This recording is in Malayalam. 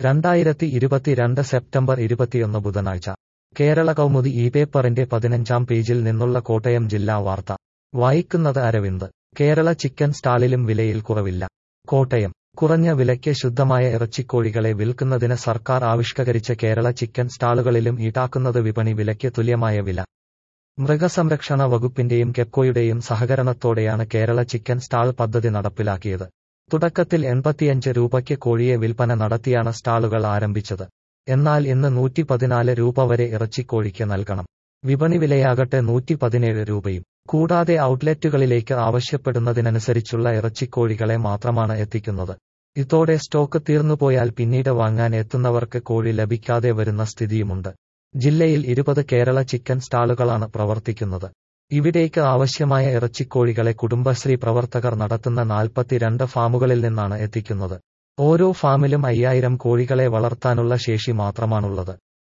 രണ്ടായിരത്തി ഇരുപത്തിരണ്ട് സെപ്റ്റംബർ ഇരുപത്തിയൊന്ന് ബുധനാഴ്ച കേരള കൗമുദി ഈ പേപ്പറിന്റെ പതിനഞ്ചാം പേജിൽ നിന്നുള്ള കോട്ടയം ജില്ലാ വാർത്ത വായിക്കുന്നത് അരവിന്ദ് കേരള ചിക്കൻ സ്റ്റാളിലും വിലയിൽ കുറവില്ല കോട്ടയം കുറഞ്ഞ വിലയ്ക്ക് ശുദ്ധമായ ഇറച്ചിക്കോഴികളെ വിൽക്കുന്നതിന് സർക്കാർ ആവിഷ്കരിച്ച കേരള ചിക്കൻ സ്റ്റാളുകളിലും ഈടാക്കുന്നത് വിപണി വിലയ്ക്ക് തുല്യമായ വില മൃഗസംരക്ഷണ വകുപ്പിന്റെയും കെപ്കോയുടെയും സഹകരണത്തോടെയാണ് കേരള ചിക്കൻ സ്റ്റാൾ പദ്ധതി നടപ്പിലാക്കിയത് തുടക്കത്തിൽ എൺപത്തിയഞ്ച് രൂപയ്ക്ക് കോഴിയെ വിൽപ്പന നടത്തിയാണ് സ്റ്റാളുകൾ ആരംഭിച്ചത് എന്നാൽ ഇന്ന് നൂറ്റി പതിനാല് രൂപ വരെ ഇറച്ചിക്കോഴിക്ക് നൽകണം വിപണി വിലയാകട്ടെ നൂറ്റി പതിനേഴ് രൂപയും കൂടാതെ ഔട്ട്ലെറ്റുകളിലേക്ക് ആവശ്യപ്പെടുന്നതിനനുസരിച്ചുള്ള ഇറച്ചിക്കോഴികളെ മാത്രമാണ് എത്തിക്കുന്നത് ഇതോടെ സ്റ്റോക്ക് തീർന്നുപോയാൽ പിന്നീട് വാങ്ങാൻ എത്തുന്നവർക്ക് കോഴി ലഭിക്കാതെ വരുന്ന സ്ഥിതിയുമുണ്ട് ജില്ലയിൽ ഇരുപത് കേരള ചിക്കൻ സ്റ്റാളുകളാണ് പ്രവർത്തിക്കുന്നത് ഇവിടേക്ക് ആവശ്യമായ ഇറച്ചിക്കോഴികളെ കുടുംബശ്രീ പ്രവർത്തകർ നടത്തുന്ന നാൽപ്പത്തിരണ്ട് ഫാമുകളിൽ നിന്നാണ് എത്തിക്കുന്നത് ഓരോ ഫാമിലും അയ്യായിരം കോഴികളെ വളർത്താനുള്ള ശേഷി മാത്രമാണുള്ളത്